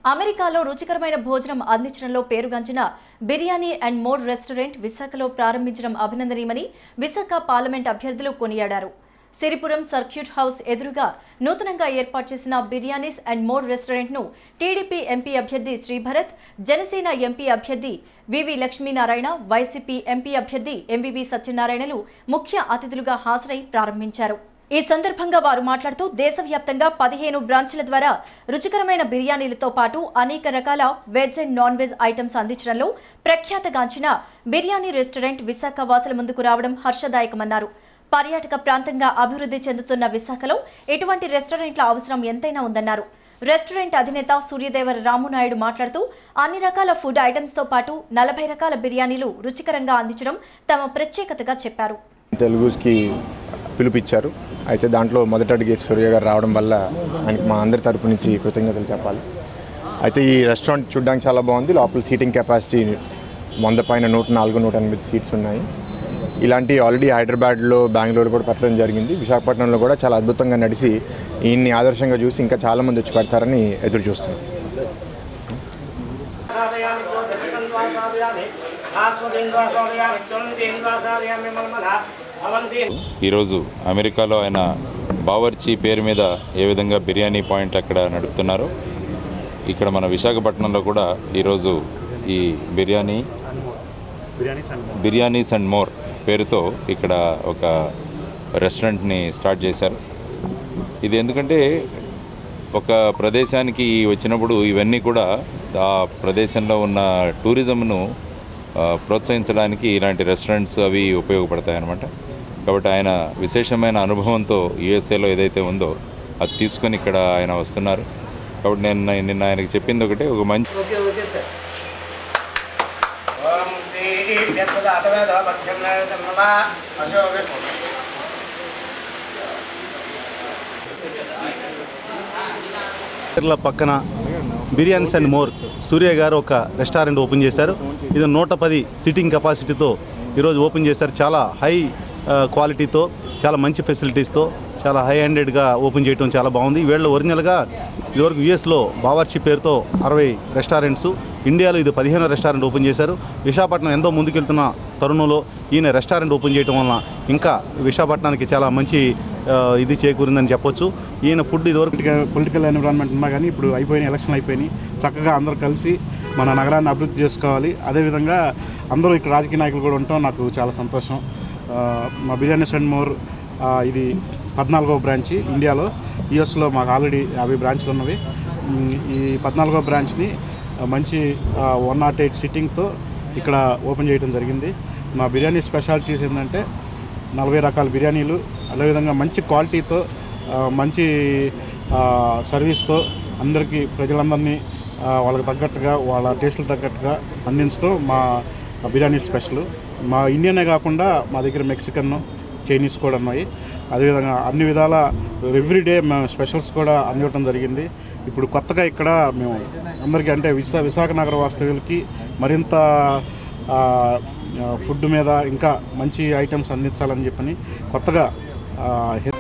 అమెరికాలో రుచికరమైన భోజనం అందించడంలో పేరుగాంచిన బిర్యానీ అండ్ మోర్ రెస్టారెంట్ విశాఖలో ప్రారంభించడం అభినందనీయమని విశాఖ పార్లమెంట్ అభ్యర్థులు కొనియాడారు సిరిపురం సర్క్యూట్ హౌస్ ఎదురుగా నూతనంగా ఏర్పాటు చేసిన బిర్యానీస్ అండ్ మోర్ రెస్టారెంట్ ను టీడీపీ ఎంపీ అభ్యర్థి శ్రీభరత్ జనసేన ఎంపీ అభ్యర్థి వివి లక్ష్మీనారాయణ వైసీపీ ఎంపీ అభ్యర్థి ఎంవివి సత్యనారాయణలు ముఖ్య అతిథులుగా హాజరై ప్రారంభించారు ఈ సందర్భంగా వారు మాట్లాడుతూ దేశవ్యాప్తంగా పదిహేను బ్రాంచ్ల ద్వారా రుచికరమైన బిర్యానీలతో పాటు అనేక రకాల veg and non veg items అందించడంలో ప్రఖ్యాతగాంచిన బిర్యానీ రెస్టారెంట్ విశాఖ వాసుల ముందుకు రావడం హర్షదాయకమన్నారు పర్యాటక ప్రాంతంగా అభివృద్ధి చెందుతున్న విశాఖలో ఇటువంటి రెస్టారెంట్ల అవసరం ఎంతైనా ఉందన్నారు రెస్టారెంట్ అధినేత సూర్యదేవర రామునాయుడు మాట్లాడుతూ అన్ని రకాల ఫుడ్ ఐటమ్స్తో పాటు నలభై రకాల బిర్యానీలు రుచికరంగా అందించడం తమ ప్రత్యేకతగా చెప్పారు తెలుగుకి పిలుపిచ్చారు అయితే దాంట్లో మొదట అడిగే సూర్య గారు రావడం వల్ల ఆయనకి మా అందరి తరపు నుంచి కృతజ్ఞతలు చెప్పాలి అయితే ఈ రెస్టారెంట్ చూడడానికి చాలా బాగుంది లోపల సీటింగ్ కెపాసిటీ వంద పైన నూట నాలుగు నూట ఎనిమిది సీట్స్ ఉన్నాయి ఇలాంటి ఆల్రెడీ హైదరాబాద్లో బెంగళూరు కూడా పెట్టడం జరిగింది విశాఖపట్నంలో కూడా చాలా అద్భుతంగా నడిచి ఈయన్ని ఆదర్శంగా చూసి ఇంకా చాలామంది వచ్చి పెడతారని ఎదురు చూస్తున్నాం సాధయామి చోదకంద్వా సాధయామి ఆస్వదేంద్వా సాధయామి చొందేంద్వా సాధయామి మల్మల అవంతి ఈరోజు అమెరికాలో ఆయన బావర్చి పేరు మీద ఏ విధంగా బిర్యానీ పాయింట్ అక్కడ నడుపుతున్నారో ఇక్కడ మన విశాఖపట్నంలో కూడా ఈరోజు ఈ బిర్యానీ బిర్యానీస్ అండ్ మోర్ పేరుతో ఇక్కడ ఒక రెస్టారెంట్ని స్టార్ట్ చేశారు ఇది ఎందుకంటే ఒక ప్రదేశానికి వచ్చినప్పుడు ఇవన్నీ కూడా ఆ ప్రదేశంలో ఉన్న టూరిజంను ఆ, ప్రోత్సహించడానికి ఇలాంటి రెస్టారెంట్స్ అవి ఉపయోగపడతాయి అన్నమాట కాబట్టి ఆయన విశేషమైన అనుభవంతో యుఎస్ఏలో ఏదైతే ఉందో అది తీసుకొని ఇక్కడ ఆయన వస్తున్నారు కాబట్టి నేను నిన్న ఆయనకి చెప్పింది ఒకటే ఒక మంచి ఓం దీభ్యస్తద అతవేద మధ్యం నమ అశోక కేరళ పక్కన బిర్యానీస్ అండ్ మోర్ సూర్య గారు ఒక రెస్టారెంట్ ఓపెన్ చేశారు ఇది నూట పది సిట్టింగ్ కెపాసిటీతో ఈరోజు ఓపెన్ చేశారు చాలా హై ఆ, క్వాలిటీతో చాలా మంచి ఫెసిలిటీస్తో చాలా హై హ్యాండెడ్గా ఓపెన్ చేయడం చాలా బాగుంది వీళ్ళు ఒరిజినల్గా ఇదివరకు యుఎస్లో బావర్చి పేరుతో అరవై రెస్టారెంట్స్ ఇండియాలో ఇది పదిహేను రెస్టారెంట్ ఓపెన్ చేశారు విశాఖపట్నం ఎంతో ముందుకెళ్తున్న తరుణంలో ఈయన రెస్టారెంట్ ఓపెన్ చేయడం వలన ఇంకా విశాఖపట్నానికి చాలా మంచి ఆ, ఇది చేకూరిందని చెప్పొచ్చు ఈయన ఫుడ్ ఇదివరకు పొలిటికల్ పొలిటికల్ ఎన్విరాన్మెంట్ ఉన్నా కానీ ఇప్పుడు అయిపోయిన ఎలక్షన్ అయిపోయినాయి చక్కగా అందరూ కలిసి మన నగరాన్ని అభివృద్ధి చేసుకోవాలి అదేవిధంగా అందరూ ఇక్కడ రాజకీయ నాయకులు కూడా ఉండటం నాకు చాలా సంతోషం ఆ, మా బిర్యానీ అండ్ మోర్ ఆ, ఇది పద్నాలుగో బ్రాంచ్ ఇండియాలో యుఎస్లో మాకు ఆల్రెడీ యాభై బ్రాంచ్లు ఉన్నవి ఉమ్, ఈ పద్నాలుగో బ్రాంచ్ని ఆ, మంచి వన్ నాట్ ఎయిట్ సిట్టింగ్తో ఇక్కడ ఓపెన్ చేయడం జరిగింది మా బిర్యానీ స్పెషాలిటీస్ ఏంటంటే నలభై రకాల బిర్యానీలు అదేవిధంగా మంచి క్వాలిటీతో ఆ, మంచి ఆ, సర్వీస్తో అందరికీ ప్రజలందరినీ ఆ, వాళ్ళకి తగ్గట్టుగా వాళ్ళ టేస్ట్లకు తగ్గట్టుగా అందించడం మా బిర్యానీ స్పెషల్ మా ఇండియనే కాకుండా మా దగ్గర మెక్సికన్ చైనీస్ కూడా ఉన్నాయి అదేవిధంగా అన్ని విధాల ఎవ్రీడే మేము స్పెషల్స్ కూడా అందివ్వడం జరిగింది ఇప్పుడు కొత్తగా ఇక్కడ మేము అందరికీ అంటే విశా విశాఖ నగర వాస్తవ్యులకి మరింత ఆ, ఆ, ఫుడ్ మీద ఇంకా మంచి ఐటమ్స్ అందించాలని చెప్పని కొత్తగా ఆ,